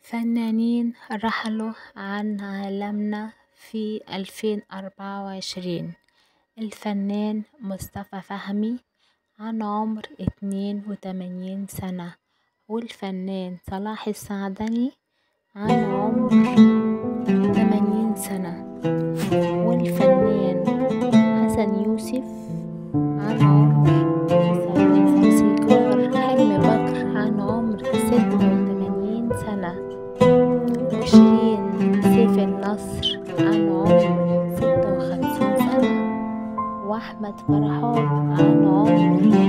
فنانين رحلوا عن عالمنا في ألفين أربعة وعشرين الفنان مصطفى فهمي عن عمر اتنين وتمانين سنة والفنان صلاح السعدني عن عمر تمانين سنة والفنان حسن يوسف عن عمر موسيقار حلمي بكر عن عمر ستة وتمانين سنة وشيرين سيف النصر عن عمر ستة وخمسين سنة وأحمد فرحات عن عمر